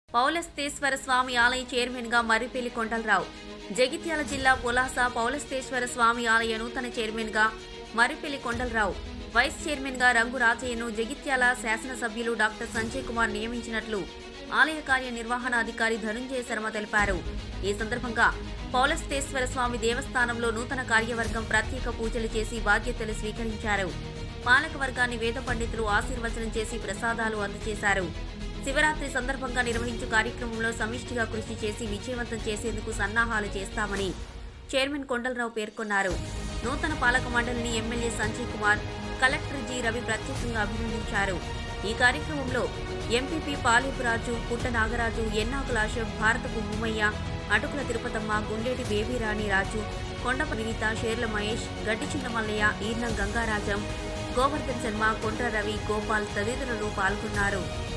పౌలస్తేశ్వర స్వామి ఆలయ చైర్మన్ గా మర్రిపల్లి కొండలరావు జగిత్యాల జిల్లా పులాస పౌలస్తేశ్వర స్వామి ఆలయ నూతన చైర్మన్ గా మర్రిపల్లి కొండలరావు వైస్ చైర్మన్ గా రంగు రాజయ్యను జగిత్యాల శాసనసభ్యులు డాక్టర్ సంజయ్ కుమార్ నియమించినట్లు ఆలయ కార్యనిర్వహణాధికారి ధనుంజయ శర్మ తెలిపారు ఈ సందర్భంగా పౌలస్తేశ్వర స్వామి దేవస్థానంలో నూతన కార్యవర్గం ప్రత్యేక పూజలు చేసి బాధ్యతలు స్వీకరించారు పాలక వర్గాన్ని వేద పండితులు ఆశీర్వచనం చేసి ప్రసాదాలు అందజేశారు శివరాత్రి సందర్భంగా నిర్వహించు కార్యక్రమంలో సమిష్టిగా కృషి చేసి విజయవంతం చేసేందుకు సన్నాహాలు చేస్తామని చైర్మన్ కొండలరావు పేర్కొన్నారు నూతన పాలక మండలిని MLA Sanjay Kumar collector G Ravi ప్రత్యేకంగా అభినందించారు ఈ కార్యక్రమంలో ఎంపీపీ పాలేపురాజు పుట్ట నాగరాజు ఎన్నాకుల అశోక్ భారతపు భూమయ్య అటుకుల తిరుపతమ్మ గుండేటి బేబీరాణి రాజు కొండప వినీత షేర్ల మహేష్ గడ్డి చిన్నమల్లయ్య ఈర్నం గంగారాజం గోవర్ధన్ శర్మ కొండ్ర రవి గోపాల్ తదితరులు పాల్గొన్నారు